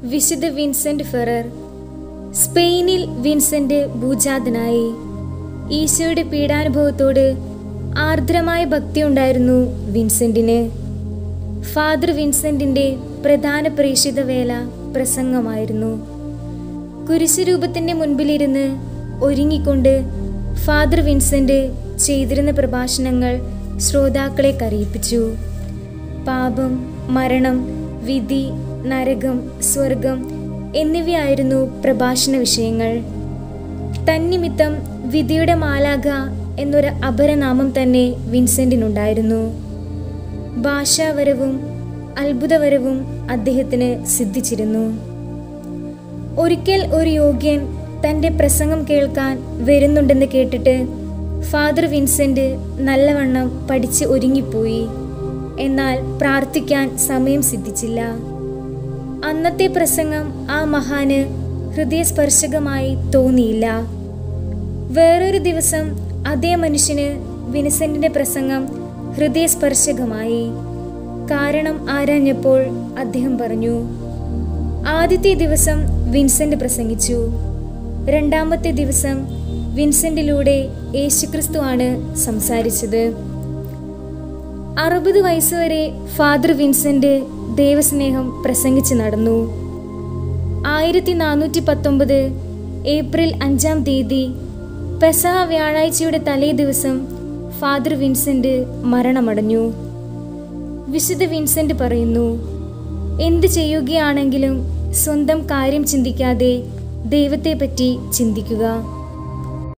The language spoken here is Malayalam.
വിശുദ്ധ വിൻസെന്റ് ഫെറർ സ്പെയിനിൽ വിൻസെന്റ് ഭൂജാതനായി ഈശോയുടെ പീഡാനുഭവത്തോട് ആർദ്രമായ ഭക്തിയുണ്ടായിരുന്നു വിൻസെന്റിന് ഫാദർ വിൻസെന്റിന്റെ പ്രധാന പ്രേക്ഷിത വേല പ്രസംഗമായിരുന്നു കുരിശുരൂപത്തിന്റെ മുൻപിലിരുന്ന് ഒരുങ്ങിക്കൊണ്ട് ഫാദർ വിൻസെന്റ് ചെയ്തിരുന്ന പ്രഭാഷണങ്ങൾ ശ്രോതാക്കളെ കരയിപ്പിച്ചു പാപം മരണം വിധി നരകം സ്വർഗം എന്നിവയായിരുന്നു പ്രഭാഷണ വിഷയങ്ങൾ തന്നിമിത്തം വിധിയുടെ മാലാഖ എന്നൊരു അപരനാമം തന്നെ വിൻസെന്റിനുണ്ടായിരുന്നു ഭാഷാവരവും അത്ഭുതവരവും അദ്ദേഹത്തിന് സിദ്ധിച്ചിരുന്നു ഒരിക്കൽ ഒരു യോഗ്യൻ തൻ്റെ പ്രസംഗം കേൾക്കാൻ വരുന്നുണ്ടെന്ന് കേട്ടിട്ട് ഫാദർ വിൻസെന്റ് നല്ലവണ്ണം പഠിച്ച് ഒരുങ്ങിപ്പോയി എന്നാൽ പ്രാർത്ഥിക്കാൻ സമയം സിദ്ധിച്ചില്ല അന്നത്തെ പ്രസംഗം ആ മഹാന് ഹൃദയസ്പർശകമായി തോന്നിയില്ല വേറൊരു ദിവസം അതേ മനുഷ്യന് വിൻസെന്റിന്റെ പ്രസംഗം ഹൃദയസ്പർശകമായി കാരണം ആരാഞ്ഞപ്പോൾ അദ്ദേഹം പറഞ്ഞു ആദ്യത്തെ ദിവസം വിൻസെന്റ് പ്രസംഗിച്ചു രണ്ടാമത്തെ ദിവസം വിൻസെന്റിലൂടെ യേശുക്രിസ്തു ആണ് സംസാരിച്ചത് അറുപത് വയസ്സുവരെ ഫാദർ വിൻസെന്റ് ദൈവസ്നേഹം പ്രസംഗിച്ച് നടന്നു ആയിരത്തി നാനൂറ്റി പത്തൊമ്പത് ഏപ്രിൽ അഞ്ചാം തീയതി പെസഹ വ്യാഴാഴ്ചയുടെ തലേ ദിവസം ഫാദർ വിൻസെന്റ് മരണമടഞ്ഞു വിശുദ്ധ വിൻസെന്റ് പറയുന്നു എന്ത് ചെയ്യുകയാണെങ്കിലും സ്വന്തം കാര്യം ചിന്തിക്കാതെ ദൈവത്തെപ്പറ്റി ചിന്തിക്കുക